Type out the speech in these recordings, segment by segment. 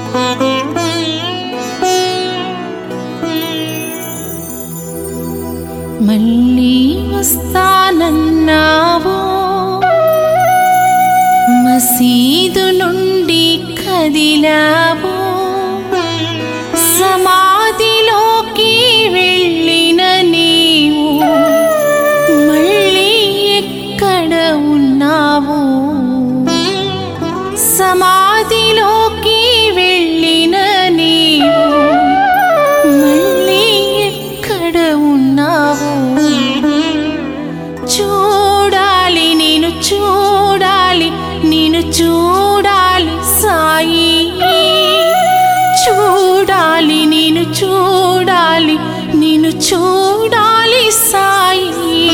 మళ్ళీ వస్తానన్నావు మసీదు నుండి కదిలావు సమాధిలోకి వెళ్ళిన నీవు మళ్ళీ ఎక్కడ ఉన్నావు సమాధిలోకి వెళ్ళిన నీవు మళ్ళీ ఎక్కడ ఉన్నావు చూడాలి నేను చూడాలి నేను చూడాలి సాయి చూడాలి నేను చూడాలి నేను చూడాలి సాయి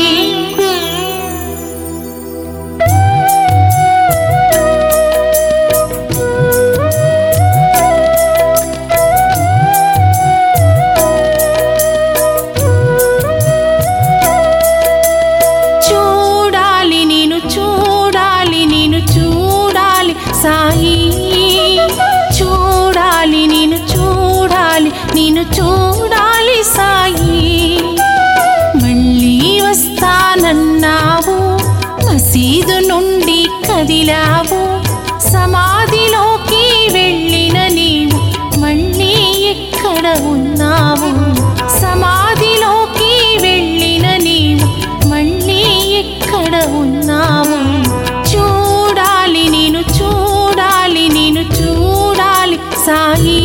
చూడాలి నేను చూడాలి నేను చూడాలి సాయి చూడాలి నేను చూడాలి నేను చూడాలి సాయి మళ్ళీ వస్తానన్నావు మసీదు నుండి కదిలావు సమాధిలోకి వెళ్ళిన నీవు మళ్ళీ ఎక్కడ ఉన్నావు సమాధిలోకి వెళ్ళిన నీవు మళ్ళీ ఎక్కడ ఉన్నావు చూడాలి నేను చూడాలి నేను చూడాలి సాయి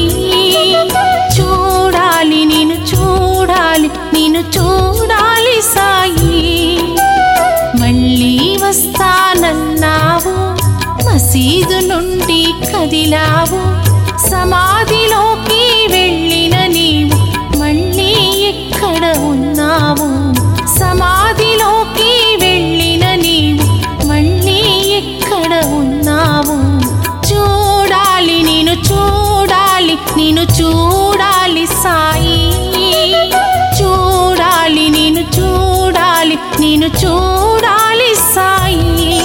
చూడాలి నేను చూడాలి నేను చూడాలి సాయి మళ్ళీ వస్తానన్నావు మసీదు నుండి కదిలావు సమాధిలోకి వెళ్ళిన నీవు మళ్ళీ ఎక్కడ ఉన్నావు సమాధిలోకి వెళ్ళిన నీవు మళ్ళీ ఎక్కడ ఉన్నావు చూడాలి నేను చూడాలి నేను చూడాలి సాయి చూడాలి నేను చూడాలి నేను చూడాలి సాయి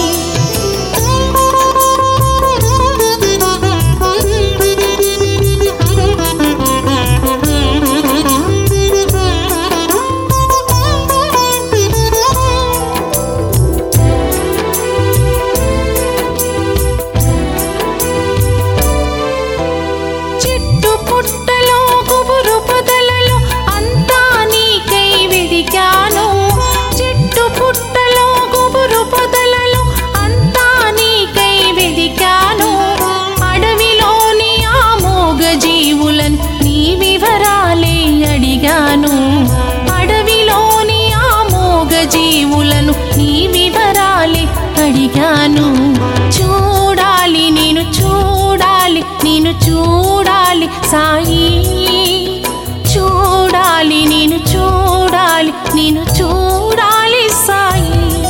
చెట్టు పుట్టలో గుబురు పొదలలో అంతా నీకై వెదికాను చెట్టు పుట్టలో గుబురు పొదలలో అంతా నీకై వెదికాను అడవిలోని ఆ మోగ జీవులను నీ వివరాలే అడిగాను అడవిలోని ఆ మోగ జీవులను నీ వివరాలే అడిగాను చూడాలి నేను చూడాలి నేను చూడాలి సాయి చూడాలి నేను చూడాలి నేను చూడాలి సాయి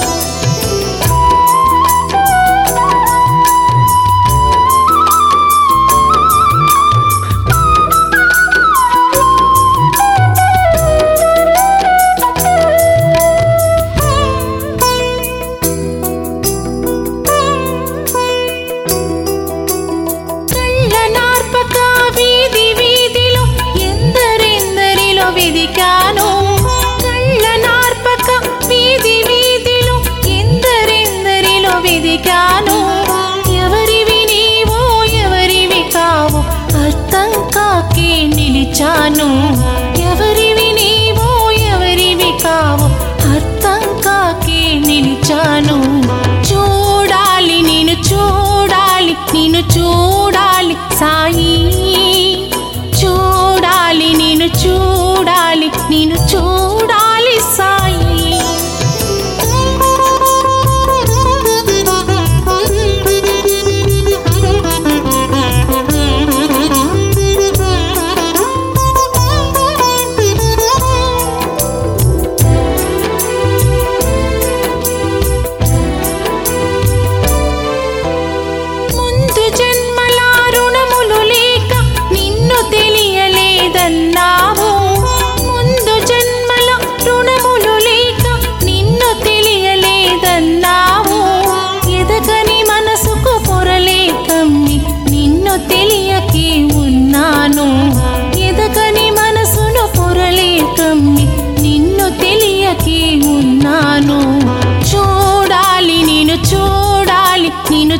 కళ్ళ నార్పక వీధి వీధిలో ఎందరెందరిలో వెదికాను కళ్ళ నార్పక వీధి వీధిలో ఎందరెందరిలో వెదికాను ఎవరివి నీవో ఎవరివి కావో అర్థం కాకే నిలిచాను ఎవరివి నీవో ఎవరివి కావో అర్థం కాకే నిలిచాను చూడాలి నేను చూడాలి నేను చూడాలి సాయి చూడాలి నేను చూడాలి నేను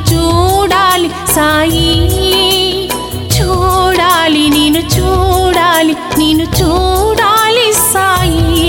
చూడాలి సాయి చూడాలి నేను చూడాలి నేను చూడాలి సాయి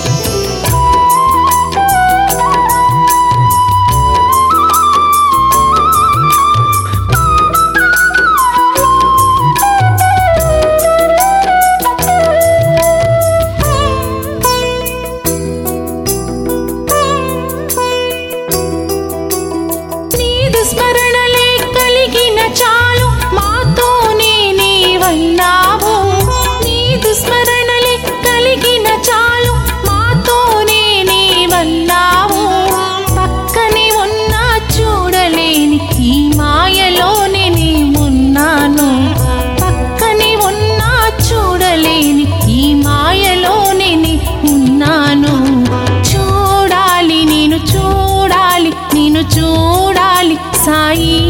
నీదు స్మరణలే కలిగిన చాలు మాతోనే నీవన్నావు నీదు స్మరణలే కలిగిన చాలు మాతోనే నీవన్నావు పక్కనే ఉన్నా చూడలేని ఈ మాయలోనే నేనున్నాను పక్కనే ఉన్నా చూడలేని ఈ మాయలోనే నే ఉన్నాను చూడాలి నేను చూడాలి నేను చూడాలి సాయి